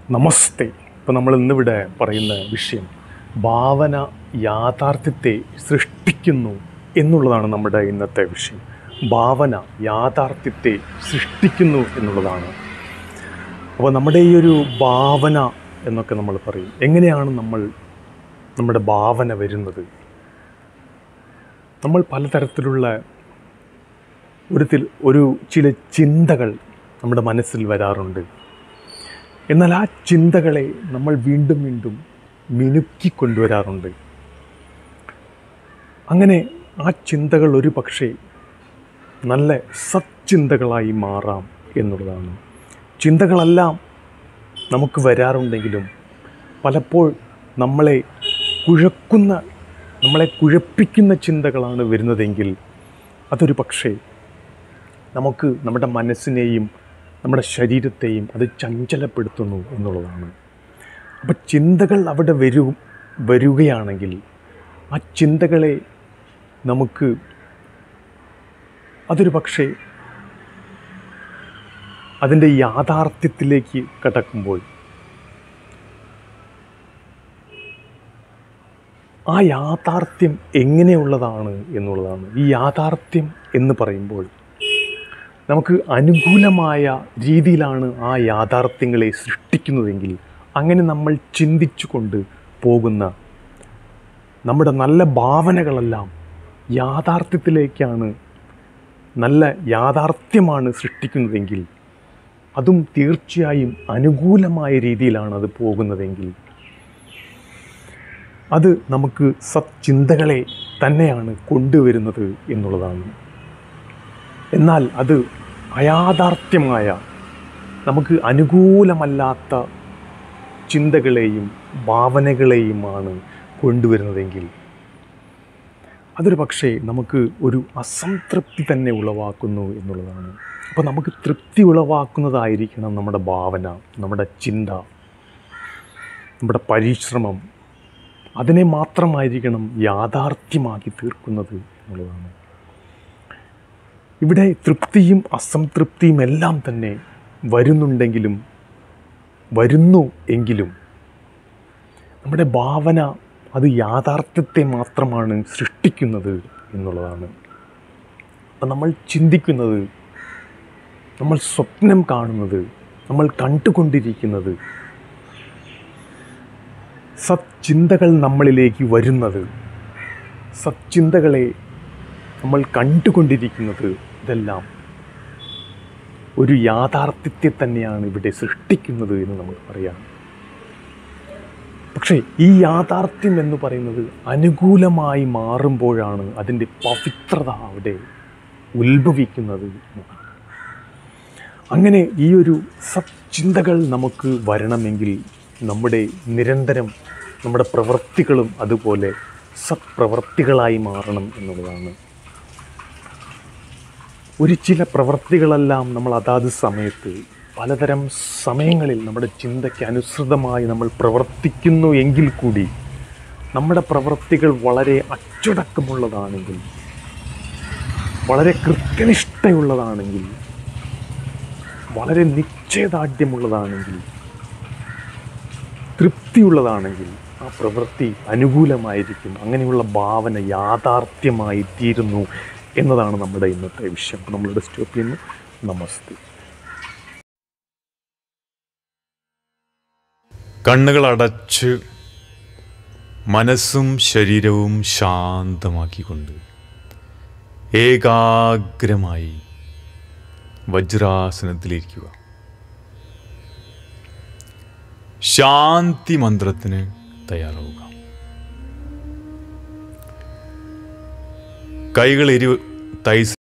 നമസ്തേ ഇപ്പോൾ നമ്മൾ ഇന്നിവിടെ പറയുന്ന വിഷയം ഭാവന യാഥാർത്ഥ്യത്തെ സൃഷ്ടിക്കുന്നു എന്നുള്ളതാണ് നമ്മുടെ ഇന്നത്തെ വിഷയം ഭാവന യാഥാർത്ഥ്യത്തെ സൃഷ്ടിക്കുന്നു എന്നുള്ളതാണ് അപ്പോൾ നമ്മുടെ ഈ ഒരു ഭാവന എന്നൊക്കെ നമ്മൾ പറയും എങ്ങനെയാണ് നമ്മൾ നമ്മുടെ ഭാവന വരുന്നത് നമ്മൾ പലതരത്തിലുള്ള ഒരു തി- ഒരു ചില ചിന്തകൾ നമ്മുടെ മനസ്സിൽ വരാറുണ്ട് എന്നാൽ ആ ചിന്തകളെ നമ്മൾ വീണ്ടും വീണ്ടും മിനുക്കി കൊണ്ടുവരാറുണ്ട് അങ്ങനെ ആ ചിന്തകൾ ഒരു പക്ഷേ നല്ല സച്ചിന്തകളായി മാറാം എന്നുള്ളതാണ് ചിന്തകളെല്ലാം നമുക്ക് വരാറുണ്ടെങ്കിലും പലപ്പോൾ നമ്മളെ കുഴക്കുന്ന നമ്മളെ കുഴപ്പിക്കുന്ന ചിന്തകളാണ് വരുന്നതെങ്കിൽ അതൊരു പക്ഷേ നമുക്ക് നമ്മുടെ മനസ്സിനെയും നമ്മുടെ ശരീരത്തെയും അത് ചഞ്ചലപ്പെടുത്തുന്നു എന്നുള്ളതാണ് അപ്പം ചിന്തകൾ അവിടെ വരൂ വരികയാണെങ്കിൽ ആ ചിന്തകളെ നമുക്ക് അതൊരു പക്ഷേ അതിൻ്റെ യാഥാർത്ഥ്യത്തിലേക്ക് കടക്കുമ്പോൾ ആ യാഥാർത്ഥ്യം എങ്ങനെയുള്ളതാണ് എന്നുള്ളതാണ് ഈ യാഥാർത്ഥ്യം എന്ന് പറയുമ്പോൾ നമുക്ക് അനുകൂലമായ രീതിയിലാണ് ആ യാഥാർത്ഥ്യങ്ങളെ സൃഷ്ടിക്കുന്നതെങ്കിൽ അങ്ങനെ നമ്മൾ ചിന്തിച്ചു കൊണ്ട് പോകുന്ന നമ്മുടെ നല്ല ഭാവനകളെല്ലാം യാഥാർത്ഥ്യത്തിലേക്കാണ് നല്ല യാഥാർത്ഥ്യമാണ് സൃഷ്ടിക്കുന്നതെങ്കിൽ അതും തീർച്ചയായും അനുകൂലമായ രീതിയിലാണ് അത് പോകുന്നതെങ്കിൽ അത് നമുക്ക് സത്ചിന്തകളെ തന്നെയാണ് കൊണ്ടുവരുന്നത് എന്നുള്ളതാണ് എന്നാൽ അത് അയാഥാർത്ഥ്യമായ നമുക്ക് അനുകൂലമല്ലാത്ത ചിന്തകളെയും ഭാവനകളെയുമാണ് കൊണ്ടുവരുന്നതെങ്കിൽ അതൊരു പക്ഷേ നമുക്ക് ഒരു അസംതൃപ്തി തന്നെ ഉളവാക്കുന്നു എന്നുള്ളതാണ് അപ്പോൾ നമുക്ക് തൃപ്തി ഉളവാക്കുന്നതായിരിക്കണം നമ്മുടെ ഭാവന നമ്മുടെ ചിന്ത നമ്മുടെ പരിശ്രമം അതിനെ മാത്രമായിരിക്കണം യാഥാർത്ഥ്യമാക്കി തീർക്കുന്നത് എന്നുള്ളതാണ് ഇവിടെ തൃപ്തിയും അസംതൃപ്തിയും എല്ലാം തന്നെ വരുന്നുണ്ടെങ്കിലും വരുന്നു എങ്കിലും നമ്മുടെ ഭാവന അത് യാഥാർത്ഥ്യത്തെ മാത്രമാണ് സൃഷ്ടിക്കുന്നത് എന്നുള്ളതാണ് അപ്പം നമ്മൾ ചിന്തിക്കുന്നത് നമ്മൾ സ്വപ്നം കാണുന്നത് നമ്മൾ കണ്ടുകൊണ്ടിരിക്കുന്നത് സത്ചിന്തകൾ നമ്മളിലേക്ക് വരുന്നത് സത്ചിന്തകളെ നമ്മൾ കണ്ടുകൊണ്ടിരിക്കുന്നത് ഇതെല്ലാം ഒരു യാഥാർത്ഥ്യത്തെ തന്നെയാണ് ഇവിടെ സൃഷ്ടിക്കുന്നത് എന്ന് നമുക്ക് പറയാം പക്ഷേ ഈ യാഥാർത്ഥ്യം എന്ന് പറയുന്നത് അനുകൂലമായി മാറുമ്പോഴാണ് അതിൻ്റെ പവിത്രത അവിടെ ഉത്ഭവിക്കുന്നത് എന്നതാണ്. അങ്ങനെ ഈ ഒരു സത്ചിന്തകൾ നമുക്ക് വരണമെങ്കിൽ നമ്മുടെ നിരന്തരം നമ്മുടെ പ്രവൃത്തികളും അതുപോലെ സത്പ്രവൃത്തികളായി മാറണം എന്നുള്ളതാണ് ഒരു ചില പ്രവൃത്തികളെല്ലാം നമ്മൾ അതാത് സമയത്ത് പലതരം സമയങ്ങളിൽ നമ്മുടെ ചിന്തയ്ക്ക് അനുസൃതമായി നമ്മൾ പ്രവർത്തിക്കുന്നു എങ്കിൽ കൂടി നമ്മുടെ പ്രവൃത്തികൾ വളരെ അച്ചടക്കമുള്ളതാണെങ്കിൽ വളരെ കൃത്യനിഷ്ഠയുള്ളതാണെങ്കിൽ വളരെ നിശ്ചയദാർഢ്യമുള്ളതാണെങ്കിൽ തൃപ്തിയുള്ളതാണെങ്കിൽ ആ പ്രവൃത്തി അനുകൂലമായിരിക്കും അങ്ങനെയുള്ള ഭാവന യാഥാർത്ഥ്യമായി തീരുന്നു എന്നതാണ് നമ്മുടെ ഇന്നത്തെ വിഷയം അപ്പോൾ നമ്മളിവിടെ സ്റ്റോപ്പ് ചെയ്യുന്നു നമസ്തേ കണ്ണുകൾ അടച്ച് മനസ്സും ശരീരവും ശാന്തമാക്കിക്കൊണ്ട് ഏകാഗ്രമായി വജ്രാസനത്തിലിരിക്കുക ശാന്തി മന്ത്രത്തിന് തയ്യാറാവുക കൈകൾ ഇരു തൈ